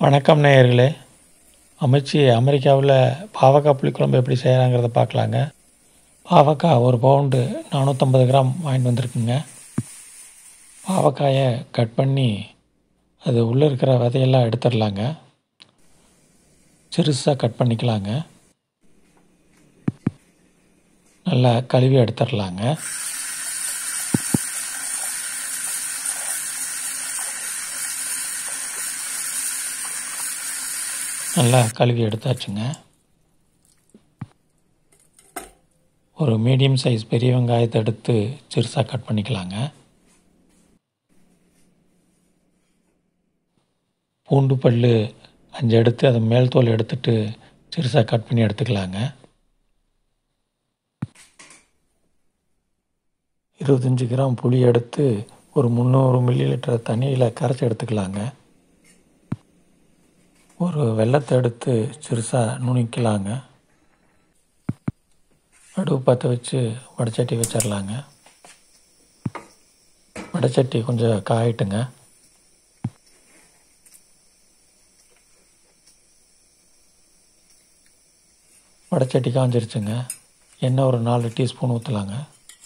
வணக்கம் நேயர்களே அமைச்சி அமெரிக்காவில் பாவக்காய் புளிக்குழம்பு எப்படி செய்கிறாங்கிறத பார்க்கலாங்க பாவக்காய் ஒரு பவுண்டு நானூற்றம்பது கிராம் வாங்கிட்டு வந்திருக்குங்க பாவக்காயை கட் பண்ணி அது உள்ளே இருக்கிற விதையெல்லாம் எடுத்துடலாங்க சிறுசாக கட் பண்ணிக்கலாங்க நல்லா கழுவி எடுத்துடலாங்க நல்லா கழுவி எடுத்தாச்சுங்க ஒரு மீடியம் சைஸ் பெரிய வெங்காயத்தை எடுத்து சிறுசாக கட் பண்ணிக்கலாங்க பூண்டு பல் அஞ்சு எடுத்து அதை மேல் தோல் எடுத்துட்டு சிறுசாக கட் பண்ணி எடுத்துக்கலாங்க இருபத்தஞ்சி கிராம் புளி எடுத்து ஒரு முந்நூறு மில்லி லிட்டர் தண்ணியில் கரைச்சி எடுத்துக்கலாங்க ஒரு வெள்ளத்தை எடுத்து சிறுசாக நுணுக்கலாங்க அடுப்பு பற்ற வச்சு வடைச்சட்டி வச்சிடலாங்க வடைச்சட்டி கொஞ்சம் காயிட்டுங்க வடைச்சட்டி காஞ்சிருச்சுங்க எண்ணெய் ஒரு நாலு டீஸ்பூன் ஊற்றலாங்க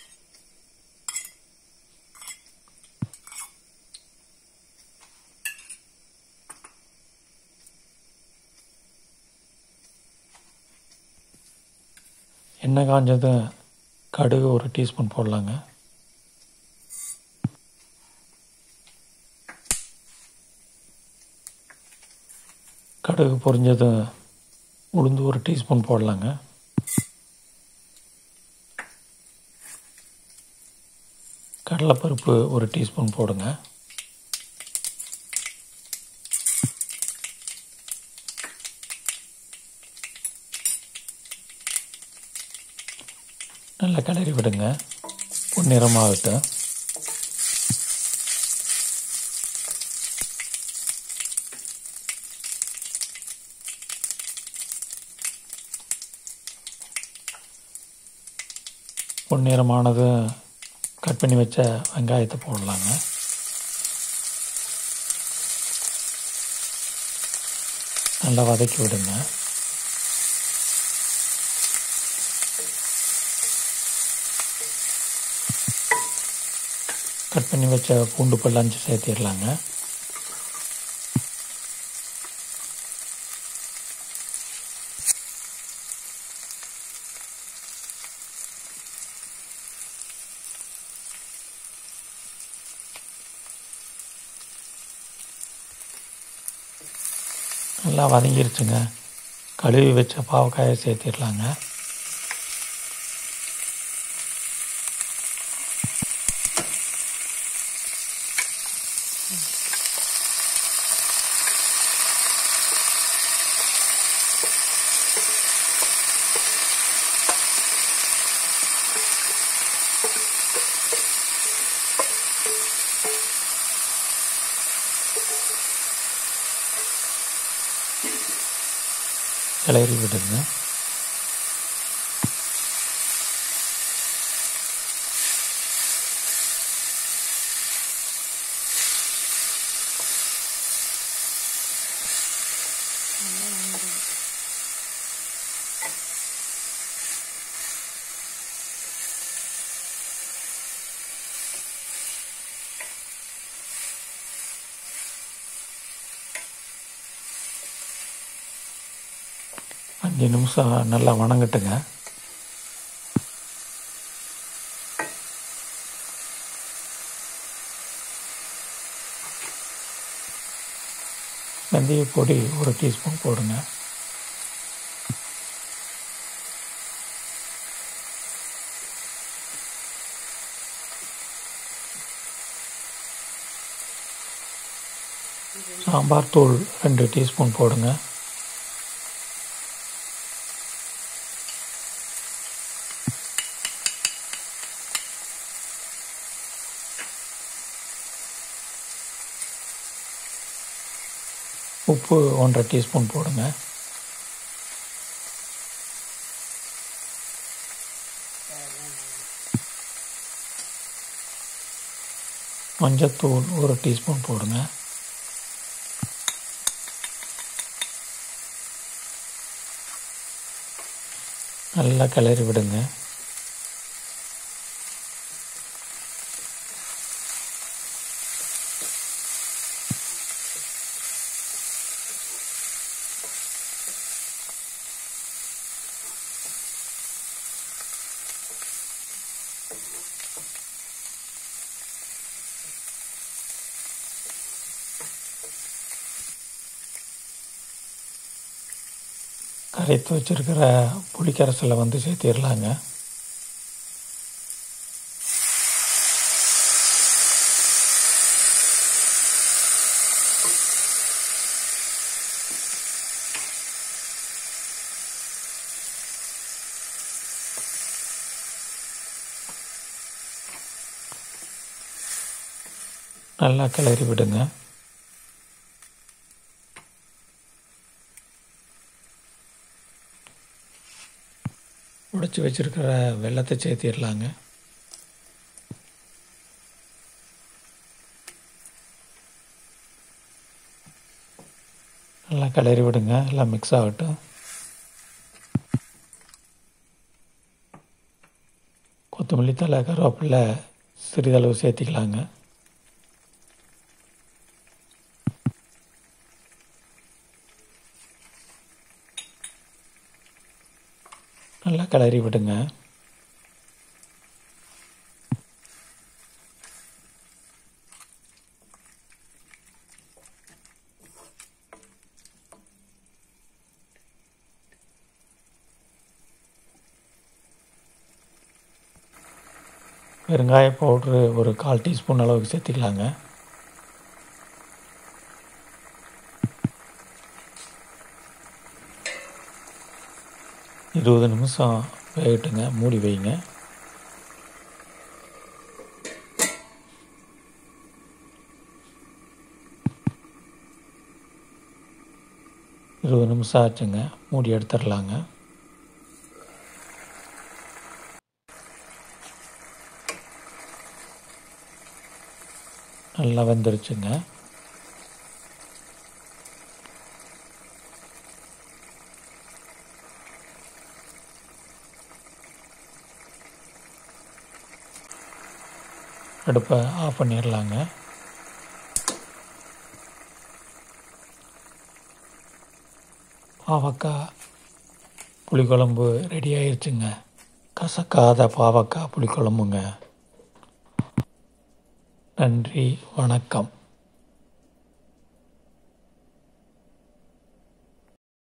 எண்ணெய் காஞ்சதும் கடுகு ஒரு டீஸ்பூன் போடலாங்க கடுகு பொரிஞ்சதும் உளுந்து ஒரு டீஸ்பூன் போடலாங்க கடலைப்பருப்பு ஒரு டீஸ்பூன் போடுங்க நல்லா கிளறி விடுங்க பொன்னிறமாகட்டும் பொன்னிறமானது கட் பண்ணி வச்ச வெங்காயத்தை போடலாங்க நல்லா வதக்கி விடுங்க கட் பண்ணி வச்ச பூண்டு பல் அஞ்சு சேர்த்திடலாங்க நல்லா வதங்கிருச்சுங்க கழுவி வச்ச பாவக்காயை சேர்த்திடலாங்க கிளறி விடுங்க அஞ்சு நிமிஷம் நல்லா வணங்கட்டுங்க வெந்தய பொடி ஒரு டீஸ்பூன் போடுங்க சாம்பார் தூள் ரெண்டு டீஸ்பூன் போடுங்க உப்பு ஒன்றரை டீஸ்பூன் போடுங்க மஞ்சத்தூள் ஒரு டீஸ்பூன் போடுங்க நல்லா கிளறி விடுங்க கரைத்து வச்சிருக்கிற புளிக்கரைசலை வந்து சேர்த்திடலாங்க நல்லா கிளறி விடுங்க உடைச்சி வச்சிருக்கிற வெள்ளத்தை சேர்த்திடலாங்க நல்லா கிளறி விடுங்க எல்லாம் மிக்ஸ் ஆகட்டும் கொத்தமல்லி தலை கருவேப்பிலை சிறிதளவு சேர்த்திக்கலாங்க நல்லா கிளறி விடுங்க பெருங்காய பவுட்ரு ஒரு கால் டீஸ்பூன் அளவுக்கு சேர்த்திக்கலாங்க இருபது நிமிஷம் வேகட்டுங்க மூடி வைங்க இருபது நிமிஷம் ஆச்சுங்க மூடி எடுத்துடலாங்க நல்லா வெந்துருச்சுங்க அடுப்பை ஆஃப் பண்ணிடலாங்க பாவக்காய் புளிக்குழம்பு ரெடி ஆயிருச்சுங்க கசக்காத பாவக்காய் புளிக்குழம்புங்க நன்றி வணக்கம்